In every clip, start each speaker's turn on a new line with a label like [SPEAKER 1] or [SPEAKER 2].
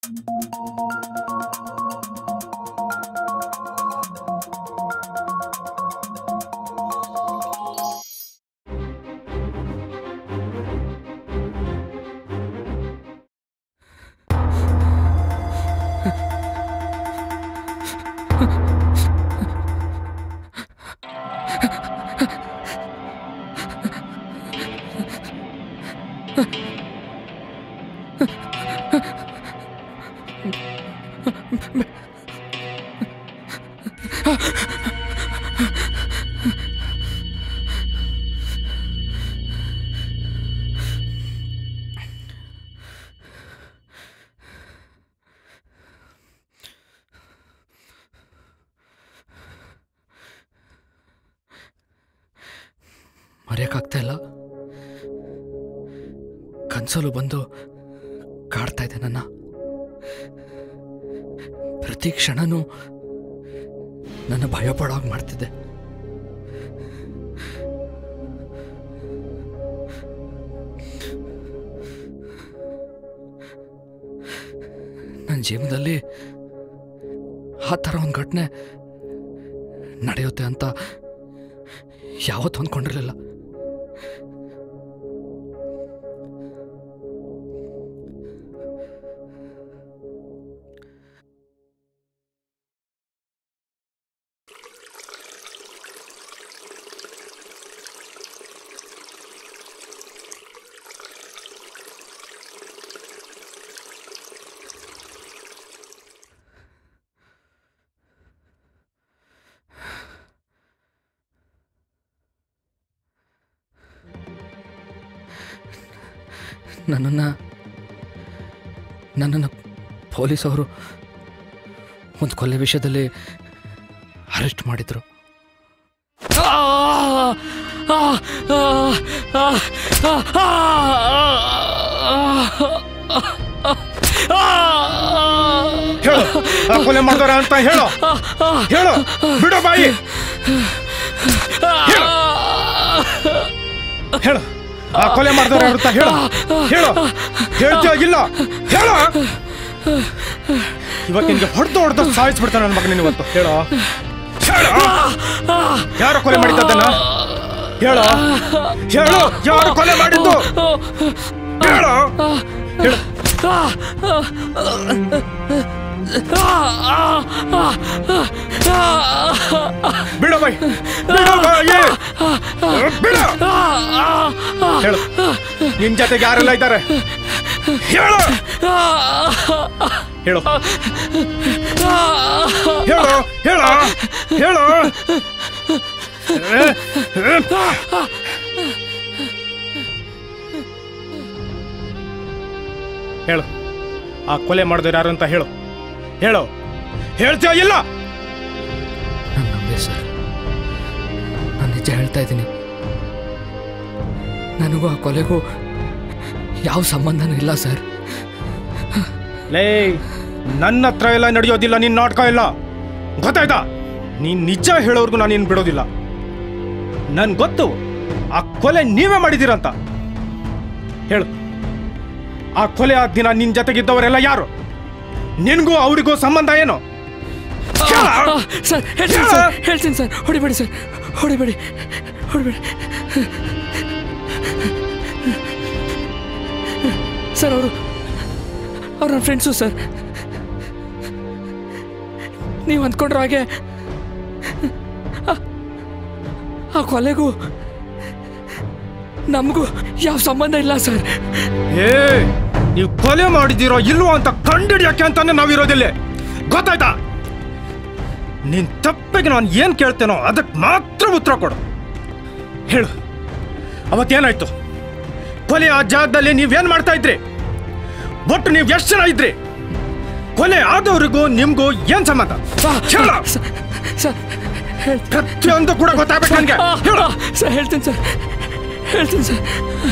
[SPEAKER 1] ಮರೆಯೋಕ್ಕಾಗ್ತಾ ಇಲ್ಲ ಕನ್ಸಲು ಬಂದು ಕಾಡ್ತಾ ಇದೆ ನನ್ನ ಪ್ರತಿ ಕ್ಷಣನೂ ನನ್ನ ಭಯ ಪಡೋಗ್ ಮಾಡ್ತಿದ್ದೆ ನನ್ನ ಜೀವನದಲ್ಲಿ ಆ ಥರ ಒಂದು ಘಟನೆ ನಡೆಯುತ್ತೆ ಅಂತ ಯಾವತ್ತೂ ಅಂದ್ಕೊಂಡಿರಲಿಲ್ಲ ನನ್ನನ್ನು ನನ್ನನ್ನು ಪೊಲೀಸವರು ಒಂದು ಕೊಲೆ ವಿಷಯದಲ್ಲಿ ಅರೆಸ್ಟ್ ಮಾಡಿದರು
[SPEAKER 2] ಹೇಳು ಆ ಕೊಲೆ ಮಾಡಿದವರ ಅಂತ ಹೇಳು ಹೇಳು ಬಿಡು ಬಾಯಿ ಹೇಳು ಹೇಳು ಆ ಕೊಲೆ ಮಾಡಿದವರ ಅಂತ ಹೇಳು ಹೇಳು ಹೇಳ್ತೀಯ ಇಲ್ಲ ಹೇಳು ಇವಾಗ ನಿನ್ಗೆ ಹೊಡೆದು ಹೊಡೆದು ಸಾಯಿಸ್ಬಿಡ್ತಾನೆ ನನ್ನ ಮಗನ ಇವತ್ತು ಹೇಳು ಹೇಳು ಯಾರು ಕೊಲೆ ಮಾಡಿದ್ದನ್ನ ಹೇಳು ಹೇಳು ಯಾರು ಕೊಲೆ ಮಾಡಿದ್ದು ಹೇಳು ಹೇಳು ಬಿಡು ಬೈ ಬಿಡು ಬಾಯಿ ಬಿಡು ಹೇಳು ನಿನ್ ಜೊತೆಗೆ ಯಾರೆಲ್ಲ ಇದ್ದಾರೆ ಹೇಳು ಹೇಳು ಹೇಳು ಹೇಳು ಹೇಳು ಹೇಳು ಆ ಕೊಲೆ ಮಾಡಿದವ್ರು ಯಾರು ಅಂತ ಹೇಳು ಹೇಳು ಹೇಳ್ತೀಯ ಇಲ್ಲ
[SPEAKER 1] ನನ್ನ ನಂಬಿ ಸರ್ ನಾನು ನಿಜ ಹೇಳ್ತಾ ಇದ್ದೀನಿ ನನಗೂ ಆ ಕೊಲೆಗೂ ಯಾವ ಸಂಬಂಧನೂ ಇಲ್ಲ ಸರ್
[SPEAKER 2] ಲೇ ನನ್ನ ಹತ್ರ ಎಲ್ಲ ನಡೆಯೋದಿಲ್ಲ ನಿನ್ನ ನಾಟಕ ಇಲ್ಲ ಗೊತ್ತಾಯ್ತಾ ನೀನ್ ನಿಜ ಹೇಳೋರ್ಗು ನಾನು ಇನ್ನು ಬಿಡೋದಿಲ್ಲ ನನ್ ಗೊತ್ತು ಆ ಕೊಲೆ ನೀವೇ ಮಾಡಿದ್ದೀರಂತ ಹೇಳು ಆ ಕೊಲೆ ಆದ ದಿನ ನಿನ್ ಜೊತೆಗಿದ್ದವರೆಲ್ಲ ಯಾರು ನಿನ್ಗೂ ಅವರಿಗೂ ಸಂಬಂಧ ಏನು ಹೇಳ?
[SPEAKER 1] ಸರ್ ಹೇಳ್ತೀನಿ ಸರ್ ಹೇಳ್ತೀನಿ ಸರ್ ಹೊಡಿಬೇಡಿ ಸರ್ ಹೊಡಿಬೇಡಿ ಹೊಡಿಬೇಡಿ ಸರ್ ಅವರು ಅವ್ರು ನನ್ನ ಫ್ರೆಂಡ್ಸು ಸರ್ ನೀವು ಅಂದ್ಕೊಂಡ್ರ ಹಾಗೆ ಆ- ಆ ಕೊಲೆಗೂ ನಮಗೂ ಯಾವ ಸಂಬಂಧ ಇಲ್ಲ ಸರ್
[SPEAKER 2] ಏ ನೀವು ಕೊಲೆ ಮಾಡಿದ್ದೀರೋ ಇಲ್ವೋ ಅಂತ ಕಂಡಿಡಿಯಕ್ಕೆ ಅಂತಾನೆ ನಾವಿರೋದಿಲ್ಲ ಗೊತ್ತಾಯ್ತಾ ನಿನ್ ತಪ್ಪಿಗೆ ನಾನು ಏನ್ ಕೇಳ್ತೇನೋ ಅದಕ್ಕೆ ಮಾತ್ರ ಉತ್ತರ ಕೊಡು ಹೇಳು ಅವತ್ತೇನಾಯ್ತು ಕೊಲೆ ಆ ಜಾಗದಲ್ಲಿ ನೀವೇನ್ ಮಾಡ್ತಾ ಇದ್ರಿ ಒಟ್ಟು ನೀವು ಎಷ್ಟು ಜನ ಇದ್ರಿ ಕೊಲೆ ಆದವರಿಗೂ ನಿಮ್ಗೂ ಏನ್ ಸಂಬಂಧ ಹೇಳು
[SPEAKER 1] ಸರ್ ಹೇಳ್
[SPEAKER 2] ಪ್ರತಿಯೊಂದು ಕೂಡ ಗೊತ್ತಾಗ್ಬೇಕು ನನ್ಗೆ ಹೇಳು
[SPEAKER 1] ಸರ್ ಹೇಳ್ತೀನಿ ಸರ್ ಹೇಳ್ತೀನಿ ಸರ್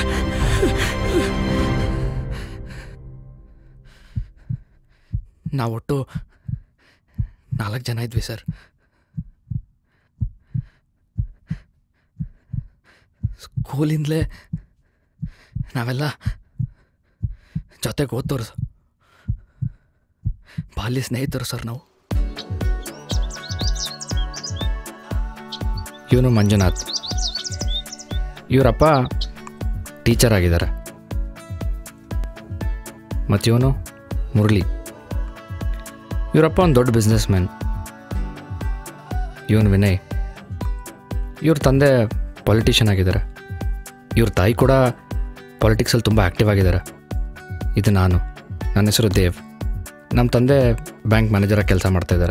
[SPEAKER 1] ನಾವೊಟ್ಟು ನಾಲ್ಕು ಜನ ಇದ್ವಿ ಸರ್ ಸ್ಕೂಲಿಂದಲೇ ನಾವೆಲ್ಲ ಜೊತೆಗೆ ಓದ್ತವ್ರು ಸರ್ ಬಾಲ್ಯ ಸ್ನೇಹಿತರು ಸರ್ ನಾವು ಇವನು ಮಂಜುನಾಥ್ ಇವರಪ್ಪ ಟೀಚರ್ ಆಗಿದ್ದಾರೆ ಮತ್ತು ಇವನು ಮುರಳಿ ಇವರಪ್ಪ ಒಂದು ದೊಡ್ಡ ಬಿಸ್ನೆಸ್ ಮ್ಯಾನ್ ಇವನು ವಿನಯ್ ಇವ್ರ ತಂದೆ ಪೊಲಿಟಿಷಿಯನ್ ಆಗಿದ್ದಾರೆ ಇವ್ರ ತಾಯಿ ಕೂಡ ಪಾಲಿಟಿಕ್ಸಲ್ಲಿ ತುಂಬ ಆ್ಯಕ್ಟಿವ್ ಆಗಿದ್ದಾರೆ ಇದು ನಾನು ನನ್ನ ಹೆಸರು ದೇವ್ ನಮ್ಮ ತಂದೆ ಬ್ಯಾಂಕ್ ಮ್ಯಾನೇಜರಾಗಿ ಕೆಲಸ ಮಾಡ್ತಾಯಿದ್ದಾರೆ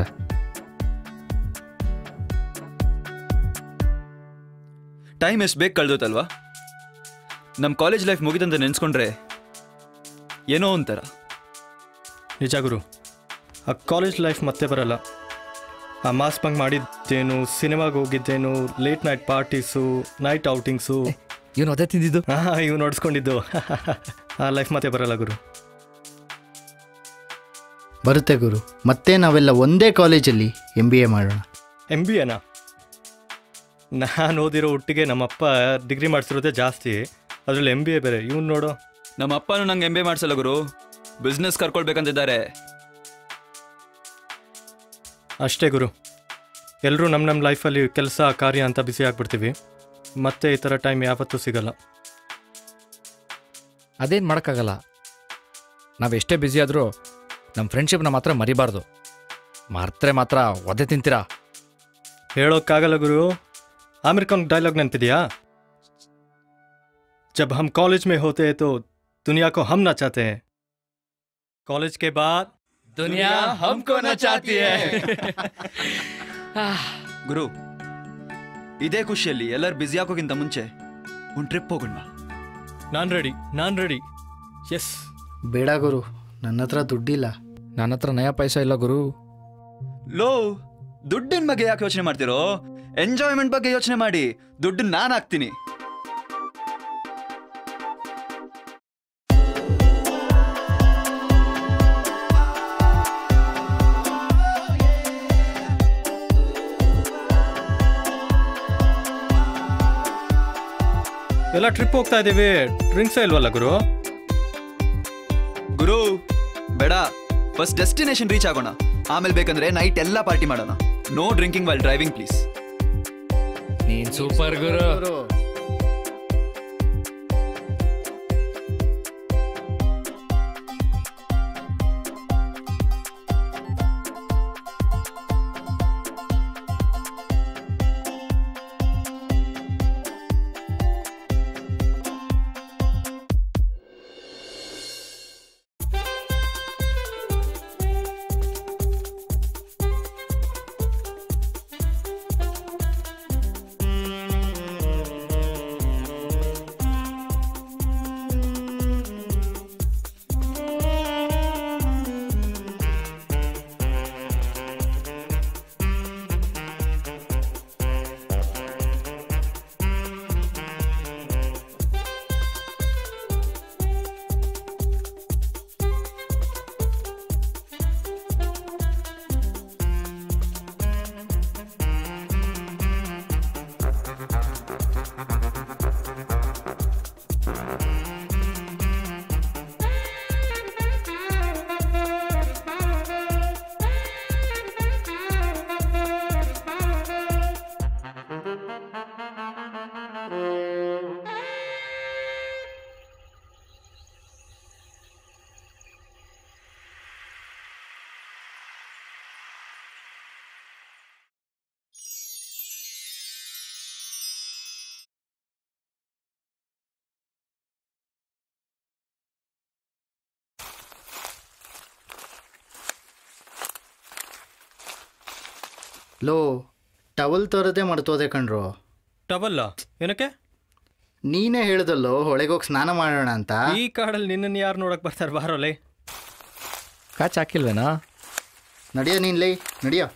[SPEAKER 3] ಟೈಮ್ ಎಷ್ಟು ಬೇಕು ಕಳ್ದೋತಲ್ವಾ ನಮ್ಮ ಕಾಲೇಜ್ ಲೈಫ್ ಮುಗಿದಂತ ನೆನೆಸ್ಕೊಂಡ್ರೆ ಏನೋ ಒಂಥರ
[SPEAKER 2] ನಿಜ ಗುರು ಆ ಕಾಲೇಜ್ ಲೈಫ್ ಮತ್ತೆ ಬರಲ್ಲ ಆ ಮಾಸ್ ಬಂಕ್ ಮಾಡಿದ್ದೇನು ಸಿನಿಮಾಗೆ ಹೋಗಿದ್ದೇನು late night parties night outings
[SPEAKER 1] ಇವನು ಅದೇ ತಿಂದಿದ್ದು
[SPEAKER 2] ಹಾಂ ಇವು ನೋಡಿಸ್ಕೊಂಡಿದ್ದು ಆ ಲೈಫ್ ಮತ್ತೆ ಬರಲ್ಲ ಗುರು
[SPEAKER 4] ಬರುತ್ತೆ ಗುರು ಮತ್ತೆ ನಾವೆಲ್ಲ ಒಂದೇ ಕಾಲೇಜಲ್ಲಿ ಎಂ ಬಿ ಎ ಮಾಡೋಣ
[SPEAKER 2] ಎಮ್ ಬಿ ಎನಾ ನಾನು ಓದಿರೋ ಒಟ್ಟಿಗೆ ನಮ್ಮಪ್ಪ ಡಿಗ್ರಿ ಮಾಡಿಸಿರೋದೇ ಜಾಸ್ತಿ ಅದರಲ್ಲಿ ಎಮ್ ಬಿ ಎ ಬೇರೆ ಇವ್ನು ನೋಡು
[SPEAKER 3] ನಮ್ಮ ಅಪ್ಪನೂ ನಂಗೆ ಎಂ ಬಿ ಮಾಡ್ಸಲ್ಲ ಗುರು ಬಿಸ್ನೆಸ್ ಕರ್ಕೊಳ್ಬೇಕಂತಿದ್ದಾರೆ
[SPEAKER 2] ಅಷ್ಟೇ ಗುರು ಎಲ್ಲರೂ ನಮ್ಮ ನಮ್ಮ ಲೈಫಲ್ಲಿ ಕೆಲಸ ಕಾರ್ಯ ಅಂತ ಬಿಸಿ ಆಗ್ಬಿಡ್ತೀವಿ ಮತ್ತೆ ಈ ಥರ ಟೈಮ್ ಯಾವತ್ತೂ ಸಿಗಲ್ಲ
[SPEAKER 1] ಅದೇನು ಮಾಡೋಕ್ಕಾಗಲ್ಲ ನಾವು ಎಷ್ಟೇ ಬ್ಯುಸಿ ಆದರೂ ನಮ್ಮ ಫ್ರೆಂಡ್ಶಿಪ್ನ ಮಾತ್ರ ಮರಿಬಾರ್ದು ಮಾರ್ತ್ರೆ ಮಾತ್ರ ಒದೆ ತಿಂತೀರಾ
[SPEAKER 2] ಹೇಳೋಕ್ಕಾಗಲ್ಲ ಗುರು आमिर खान डायलॉग ನೆನಪಿದೆಯಾ जब हम कॉलेज में होते हैं तो दुनिया को हम नचाते हैं कॉलेज के बाद
[SPEAKER 1] ದುನಿಯಾ ಹಮ್ಕೋ ಚಾತಿ
[SPEAKER 3] ಗುರು ಇದೇ ಖುಷಿಯಲ್ಲಿ ಎಲ್ಲರೂ ಬ್ಯುಸಿ ಆಗೋಕ್ಕಿಂತ ಮುಂಚೆ ಒಂದು ಟ್ರಿಪ್ ಹೋಗೋಣ
[SPEAKER 2] ನಾನು ರೆಡಿ ನಾನು ರೆಡಿ ಎಸ್
[SPEAKER 4] ಬೇಡ ಗುರು ನನ್ನ ಹತ್ರ ದುಡ್ಡಿಲ್ಲ
[SPEAKER 1] ನನ್ನ ಹತ್ರ ನಯ ಪೈಸಾ ಇಲ್ಲ ಗುರು
[SPEAKER 3] ಲೋ ದುಡ್ಡಿನ ಬಗ್ಗೆ ಯಾಕೆ ಯೋಚನೆ ಮಾಡ್ತಿರೋ ಎಂಜಾಯ್ಮೆಂಟ್ ಬಗ್ಗೆ ಯೋಚನೆ ಮಾಡಿ ದುಡ್ಡು ನಾನು ಹಾಕ್ತೀನಿ
[SPEAKER 2] ಎಲ್ಲ ಟ್ರಿಪ್ ಹೋಗ್ತಾ ಇದ್ದೀವಿ ಡ್ರಿಂಕ್ಸೇ ಇಲ್ವಲ್ಲ ಗುರು
[SPEAKER 3] ಗುರು ಬೇಡ ಫಸ್ಟ್ ಡೆಸ್ಟಿನೇಷನ್ ರೀಚ್ ಆಗೋಣ ಆಮೇಲೆ ಬೇಕಂದ್ರೆ ನೈಟ್ ಎಲ್ಲ ಪಾರ್ಟಿ ಮಾಡೋಣ no drinking while driving please
[SPEAKER 1] ನೀನ್ ಸೂಪರ್ ಗುರು
[SPEAKER 4] ಲೋ ಟವಲ್ ತರದೇ ಮರ್ತೋದೆ ಕಣ್ರು
[SPEAKER 2] ಟವಲ್ಲ ಏನಕ್ಕೆ
[SPEAKER 4] ನೀನೇ ಹೇಳ್ದಲ್ಲೋ ಹೊಳೆಗೋಗಿ ಸ್ನಾನ ಮಾಡೋಣ ಅಂತ
[SPEAKER 2] ಈ ಕಾಡಲ್ಲಿ ನಿನ್ನನ್ನು ಯಾರು ನೋಡಕ್ ಬರ್ತಾರೆ ಬಾರೋಲೆ
[SPEAKER 1] ಕಾಚ್ ಹಾಕಿಲ್ವೇನಾ
[SPEAKER 4] ನಡಿಯೋ ನೀನ್ ಲೈ ನಡಿಯೋ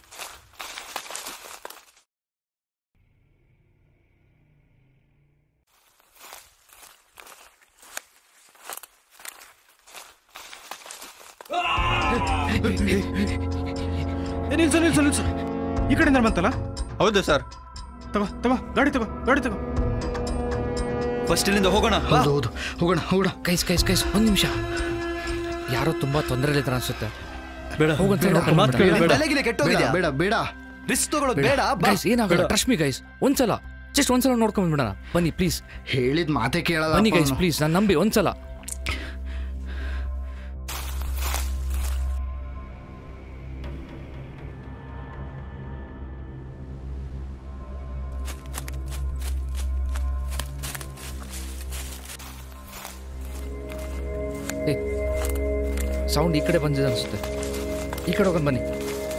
[SPEAKER 2] ಏ ನಿಲ್ಸು ನಿಲ್ಸು ನಿಲ್ಸು ಈ ಕಡೆಯಿಂದ ಬಂತಲ್ಲ
[SPEAKER 3] ಹೌದು ಸರ್
[SPEAKER 2] ತಗೋ ತಗೋ ಗಾಡಿ ತಗೋ ಗಾಡಿ ತಗೋ
[SPEAKER 3] ಫಸ್ಟ್ ಇಲ್ಲಿಂದ ಹೋಗೋಣ ಬಾ.
[SPEAKER 4] ಹೌದು ಹೌದು ಹೋಗೋಣ ಹೋಗೋಣ
[SPEAKER 1] ಕೈಸ್ ಕೈಸ್ ಕೈಸ್ ಒಂದು ನಿಮಿಷ ಯಾರೋ ತುಂಬ ತೊಂದರೆಲಿದ್ದಾರೆ ಅನ್ಸುತ್ತೆ
[SPEAKER 3] ಬೇಡ
[SPEAKER 1] ಹೋಗಂತ
[SPEAKER 3] ಬೇಡ, ಮಾತ್ ಕೇಳು, ಬೇಡ.
[SPEAKER 5] ತಲೆಗಿಲೆ
[SPEAKER 4] ಬೇಡ
[SPEAKER 5] ಕೆಟ್ಟೋಗಿದ್ಯಾ
[SPEAKER 4] ಬೇಡ ಬೇಡ
[SPEAKER 5] ರಿಸ್ಕ್ ತಗೊಳ್ಳೋದು ಬೇಡ ಬಾ
[SPEAKER 1] ಗೈಸ್ ಏನಾಗಲ್ಲ ಟ್ರಸ್ಟ್ ಮಿ ಗೈಸ್ ಒಂದ್ಸಲ ಜಸ್ಟ್ ಒಂದ್ಸಲ ನೋಡ್ಕೊಂಡ್ ಬಿಡೋಣ ಬನ್ನಿ ಪ್ಲೀಸ್
[SPEAKER 4] ಹೇಳಿದ ಮಾತೇ ಕೇಳಲ್ಲ
[SPEAKER 1] ಬನ್ನಿ
[SPEAKER 4] ಅಪ್ಪ
[SPEAKER 1] ಗೈಸ್
[SPEAKER 4] ಅವ್ನು.
[SPEAKER 1] ಪ್ಲೀಸ್ ನಾನು ನಂಬಿ ಒಂದ್ಸಲ ಸೌಂಡ್ ಈ ಕಡೆ ಬಂದಿದೆ ಅನ್ಸುತ್ತೆ ಈ ಕಡೆ ಹೋಗೋಣ ಬನ್ನಿ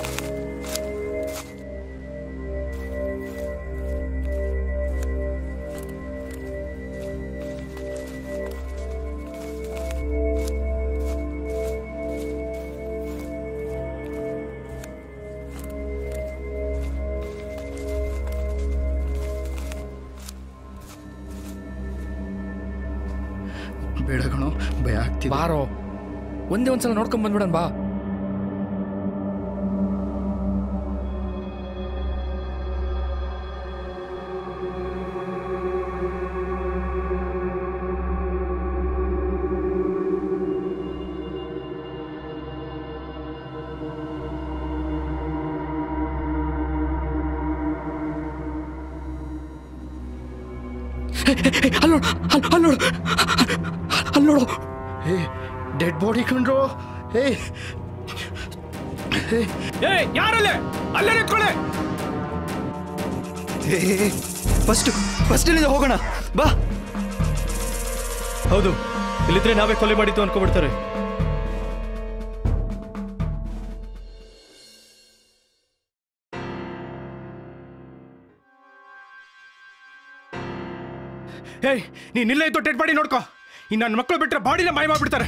[SPEAKER 4] ಬೇಡ ಕಣೋ ಭಯ ಆಗ್ತಿದೆ
[SPEAKER 1] ಬಾರೋ ಒಂದೇ ಒಂದ್ಸಲ ನೋಡ್ಕೊಂಡ್ ಬಂದ್ಬಿಡೋಣ ಬಾ ಅಲ್ಲಿ ನೋಡು ಅಲ್ಲಿ ನೋಡು ಅಲ್ಲಿ ನೋಡು
[SPEAKER 4] ಹೇ ಡೆಡ್ ಬಾಡಿ ಕಂಡ್ರೋ ಹೇ ಹೇ
[SPEAKER 2] ಏ ಯಾರಲ್ಲೇ ಅಲ್ಲೇ ನಿಂತ್ಕೊಳ್ಳಿ
[SPEAKER 5] ಫಸ್ಟ್ ಫಸ್ಟ್ ಇಲ್ಲಿಂದ ಹೋಗೋಣ ಬಾ
[SPEAKER 2] ಹೌದು ಇಲ್ಲಿದ್ರೆ ನಾವೇ ಕೊಲೆ ಮಾಡಿದ್ದು ಅನ್ಕೊಬಿಡ್ತಾರೆ ಏಯ್ ನೀನ್ ಇಲ್ಲೇ ಇದ್ದು ಡೆಡ್ ಬಾಡಿ ನೋಡ್ಕೋ ಇನ್ನು ನನ್ನ ಮಕ್ಕಳು ಬಿಟ್ರೆ ಬಾಡಿನ ಮಾಯ ಮಾಡ್ಬಿಡ್ತಾರೆ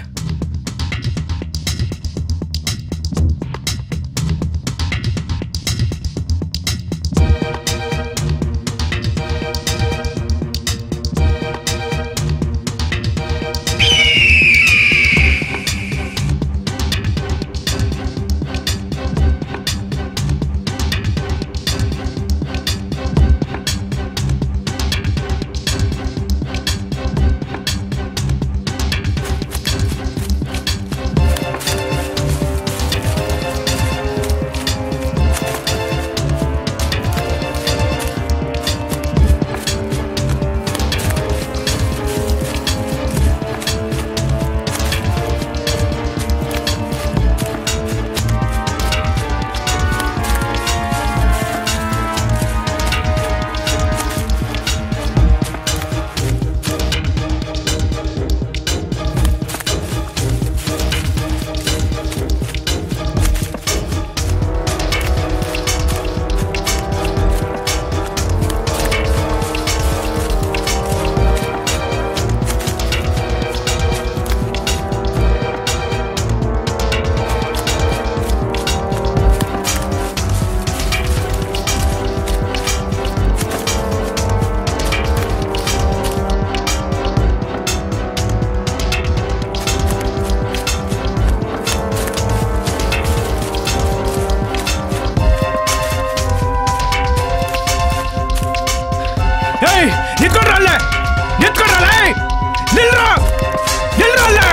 [SPEAKER 2] ಏಯ್ ನಿಂತ್ಕೊಂಡ್ರ ಅಲ್ಲೇ ನಿಂತ್ಕೊಂಡ್ರಲ್ಲ ನಿಲ್ರ ನಿಲ್ರ ಅಲ್ಲೇ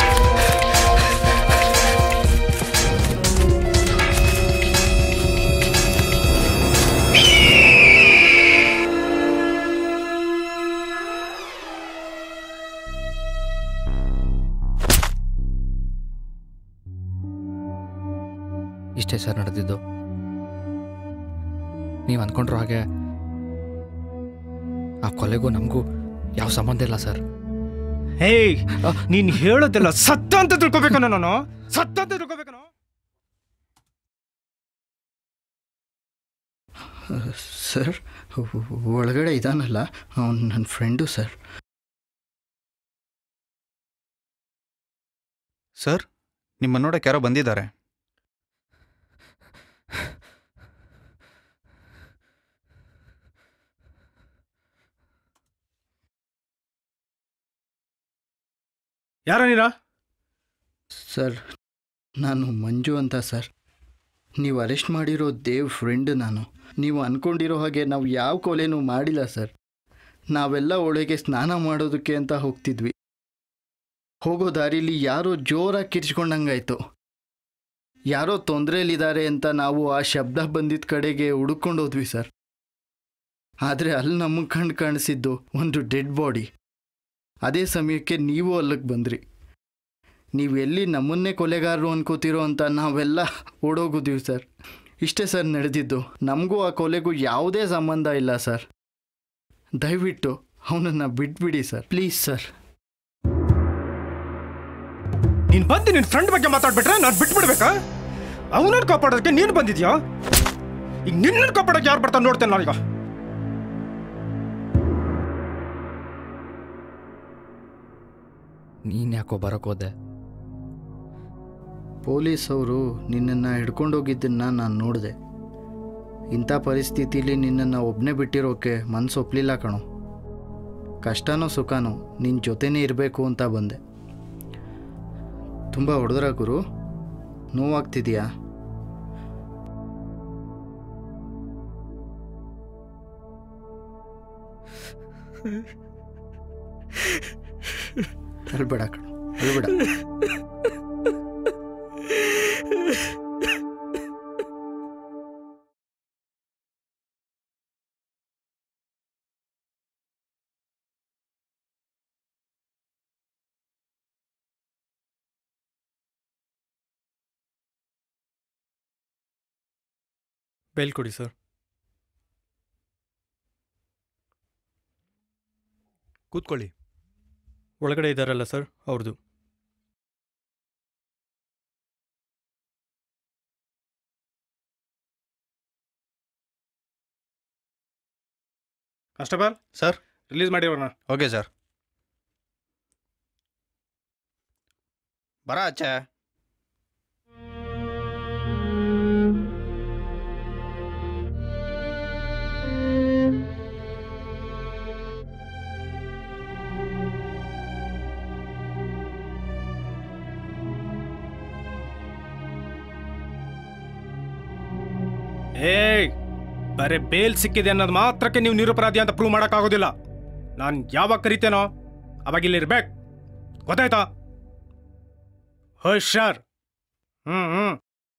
[SPEAKER 1] ಇಷ್ಟೇ ಸರ್ ನಡೆದಿದ್ದು ನೀವು ಅಂದ್ಕೊಂಡ್ರೋ ಹಾಗೆ ಆ ಕೊಲೆಗೂ ನಮಗೂ ಯಾವ ಸಂಬಂಧ ಇಲ್ಲ ಸರ್
[SPEAKER 2] ಹೇಯ್ ನೀನ್ ಹೇಳೋದೆಲ್ಲ ಸತ್ತ ಅಂತ ತಿಳ್ಕೊಬೇಕನ ನಾನು ಸತ್ತ ಅಂತ ತಿಳ್ಕೊಬೇಕನ
[SPEAKER 4] ಸರ್ ಒಳಗಡೆ ಇದಾನಲ್ಲ ಅವನು ನನ್ನ ಫ್ರೆಂಡು ಸರ್
[SPEAKER 6] ಸರ್ ನಿಮ್ಮ ನೋಡಕ್ಕೆ ಯಾರೋ ಬಂದಿದ್ದಾರೆ
[SPEAKER 2] ಯಾರ ನೀನ
[SPEAKER 4] ಸರ್ ನಾನು ಮಂಜು ಅಂತ ಸರ್ ನೀವು ಅರೆಸ್ಟ್ ಮಾಡಿರೋ ದೇವ್ ಫ್ರೆಂಡ್ ನಾನು ನೀವು ಅಂದ್ಕೊಂಡಿರೋ ಹಾಗೆ ನಾವು ಯಾವ ಕೊಲೆನೂ ಮಾಡಿಲ್ಲ ಸರ್ ನಾವೆಲ್ಲ ಒಳಗೆ ಸ್ನಾನ ಮಾಡೋದಕ್ಕೆ ಅಂತ ಹೋಗ್ತಿದ್ವಿ ಹೋಗೋ ದಾರಿಲಿ ಯಾರೋ ಜೋರಾಗಿ ಕಿರ್ಚ್ಕೊಂಡಂಗಾಯ್ತು ಯಾರೋ ತೊಂದರೆಯಲ್ಲಿದ್ದಾರೆ ಅಂತ ನಾವು ಆ ಶಬ್ದ ಬಂದಿದ್ದ ಕಡೆಗೆ ಹುಡುಕೊಂಡು ಹೋದ್ವಿ ಸರ್ ಆದರೆ ಅಲ್ಲಿ ನಮಗೆ ಕಣ್ಣು ಕಾಣಿಸಿದ್ದು ಒಂದು ಡೆಡ್ ಬಾಡಿ ಅದೇ ಸಮಯಕ್ಕೆ ನೀವು ಅಲ್ಲಿಗೆ ಬಂದ್ರಿ ನೀವು ಎಲ್ಲಿ ನಮ್ಮನ್ನೇ ಕೊಲೆಗಾರರು ಅನ್ಕೋತಿರೋ ಅಂತ ನಾವೆಲ್ಲ ಓಡೋಗಿದ್ವಿ ಸರ್ ಇಷ್ಟೇ ಸರ್ ನಡೆದಿದ್ದು ನಮಗೂ ಆ ಕೊಲೆಗೂ ಯಾವುದೇ ಸಂಬಂಧ ಇಲ್ಲ ಸರ್ ದಯವಿಟ್ಟು ಅವನನ್ನು ಬಿಟ್ಬಿಡಿ ಸರ್ ಪ್ಲೀಸ್ ಸರ್
[SPEAKER 2] ನೀನ್ ಬಂದು ನಿನ್ ಫ್ರೆಂಡ್ ಬಗ್ಗೆ ಮಾತಾಡ್ಬಿಟ್ರೆ ನಾನು ಬಿಟ್ಬಿಡ್ಬೇಕಾ ಅವನನ್ನ ಕಾಪಾಡೋದಕ್ಕೆ ನೀನು ಬಂದಿದ್ಯಾ ಈಗ ನಿನ್ನನ್ನು ಕಾಪಾಡೋಕೆ ಯಾರು ಬರ್ತಾನೆ ನೋಡ್ತೇನೆ ನಾನೀಗ
[SPEAKER 1] ನೀನು ಯಾಕೋ ಬರೋಕೋದೆ
[SPEAKER 4] ಪೊಲೀಸ್ ಅವರು ನಿನ್ನನ್ನು ಹಿಡ್ಕೊಂಡೋಗಿದ್ದನ್ನು ನಾನು ನೋಡಿದೆ ಇಂಥ ಪರಿಸ್ಥಿತಿಲಿ ನಿನ್ನನ್ನು ಒಬ್ಬನೇ ಬಿಟ್ಟಿರೋಕ್ಕೆ ಮನಸ್ಸು ಒಪ್ಪಲಿಲ್ಲ ಕಣೋ ಕಷ್ಟನೋ ಸುಖನೋ ನಿನ್ನ ಜೊತೆನೇ ಇರಬೇಕು ಅಂತ ಬಂದೆ ತುಂಬ ಹೊಡೆದ್ರ ಗುರು ನೋವಾಗ್ತಿದೆಯಾ ಅಳ್ಬೇಡ ಕಣೋ ಅಳ್ಬೇಡ
[SPEAKER 2] ಬೇಲ್ ಕೊಡಿ ಸರ್
[SPEAKER 7] ಕೂತ್ಕೊಳ್ಳಿ
[SPEAKER 2] ಒಳಗಡೆ ಇದ್ದಾರಲ್ಲ ಸರ್ ಅವ್ರದ್ದು ಕಾನ್ಸ್ಟೇಬಲ್
[SPEAKER 6] ಸರ್
[SPEAKER 2] ರಿಲೀಸ್ ಮಾಡಿ ಅವ್ರನ್ನ
[SPEAKER 6] ಓಕೆ ಸರ್ ಬರ ಆಚೆ
[SPEAKER 2] ಏಯ್ ಬರೇ ಬೇಲ್ ಸಿಕ್ಕಿದೆ ಅನ್ನೋದು ಮಾತ್ರಕ್ಕೆ ನೀವು ನಿರಪರಾಧಿ ಅಂತ ಪ್ರೂವ್ ಮಾಡೋಕ್ಕಾಗೋದಿಲ್ಲ ನಾನು ಯಾವಾಗ ಕರಿತೇನೋ ಅವಾಗ ಇಲ್ಲಿ ಇರ್ಬೇಕು ಗೊತ್ತಾಯ್ತಾ ಹುಷಾರ್ ಹ್ಮ್ ಹ್ಮ್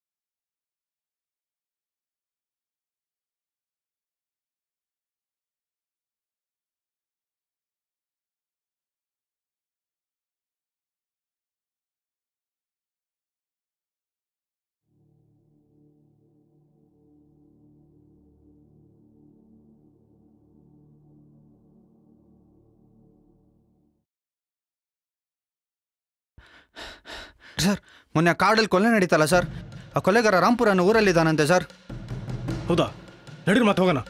[SPEAKER 6] ಸರ್ ಮೊನ್ನೆ ಆ ಕಾಡಲ್ಲಿ ಕೊಲೆ ನಡೀತಲ್ಲ ಸರ್ ಆ ಕೊಲೆಗಾರ ರಾಂಪುರ ಅನ್ನೋ ಊರಲ್ಲಿದ್ದಾನಂತೆ ಸರ್
[SPEAKER 2] ಹೌದಾ ನಡೀರಿ ಮತ್ತೆ ಹೋಗೋಣ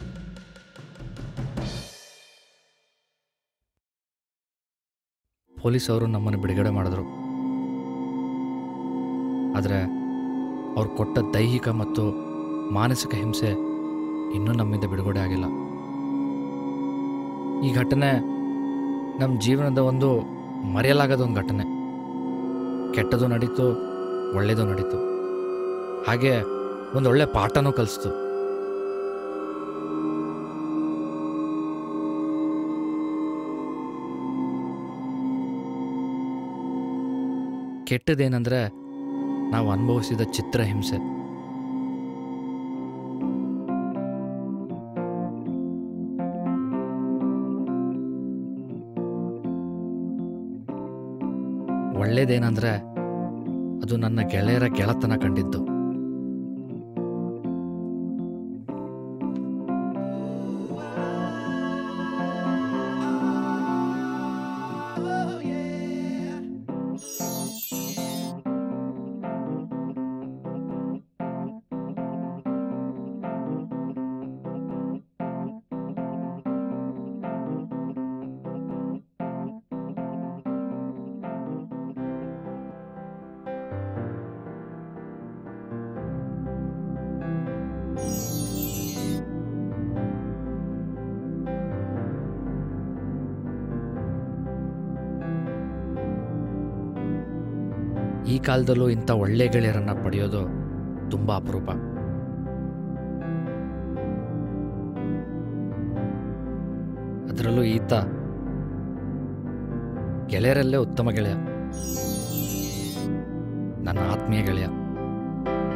[SPEAKER 1] ಪೊಲೀಸ್ ಅವರು ನಮ್ಮನ್ನು ಬಿಡುಗಡೆ ಮಾಡಿದ್ರು ಆದರೆ ಅವ್ರು ಕೊಟ್ಟ ದೈಹಿಕ ಮತ್ತು ಮಾನಸಿಕ ಹಿಂಸೆ ಇನ್ನೂ ನಮ್ಮಿಂದ ಬಿಡುಗಡೆ ಆಗಿಲ್ಲ ಈ ಘಟನೆ ನಮ್ಮ ಜೀವನದ ಒಂದು ಮರೆಯಲಾಗದ ಒಂದು ಘಟನೆ ಕೆಟ್ಟದು ನಡೀತು ಒಳ್ಳೆಯದು ನಡೀತು ಹಾಗೆ ಒಂದು ಒಳ್ಳೆ ಪಾಠನೂ ಕಲಿಸ್ತು ಕೆಟ್ಟದೇನೆಂದರೆ ನಾವು ಅನುಭವಿಸಿದ ಚಿತ್ರಹಿಂಸೆ ಒಳ್ಳೇದೇನೆಂದರೆ ಅದು ನನ್ನ ಗೆಳೆಯರ ಗೆಳತನ ಕಂಡಿದ್ದು ಈ ಕಾಲದಲ್ಲೂ ಇಂಥ ಒಳ್ಳೆ ಗೆಳೆಯರನ್ನ ಪಡೆಯೋದು ತುಂಬ ಅಪರೂಪ ಅದರಲ್ಲೂ ಈತ ಗೆಳೆಯರಲ್ಲೇ ಉತ್ತಮ ಗೆಳೆಯ ನನ್ನ ಆತ್ಮೀಯ ಗೆಳೆಯ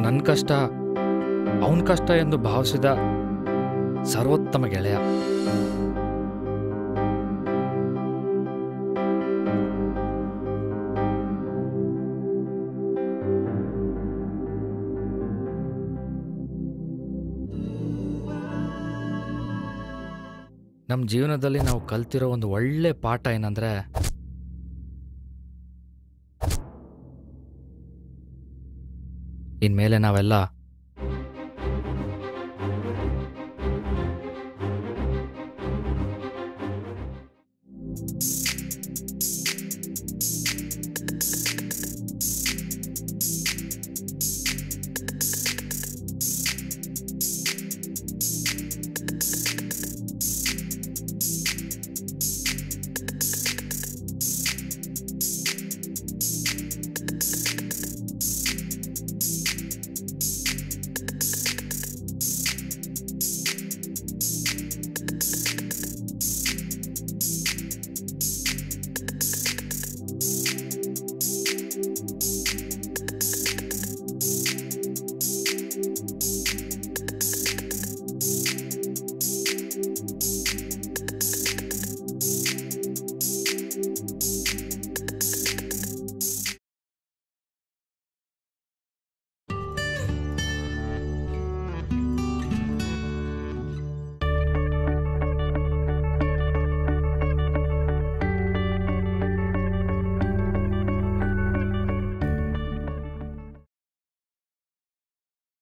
[SPEAKER 1] ನನ್ನ ಕಷ್ಟ ಅವನ ಕಷ್ಟ ಎಂದು ಭಾವಿಸಿದ ಸರ್ವೋತ್ತಮ ಗೆಳೆಯ ನಮ್ಮ ಜೀವನದಲ್ಲಿ ನಾವು ಕಲ್ತಿರೋ ಒಂದು ಒಳ್ಳೆ ಪಾಠ ಏನಂದ್ರೆ ಇನ್ಮೇಲೆ ನಾವೆಲ್ಲ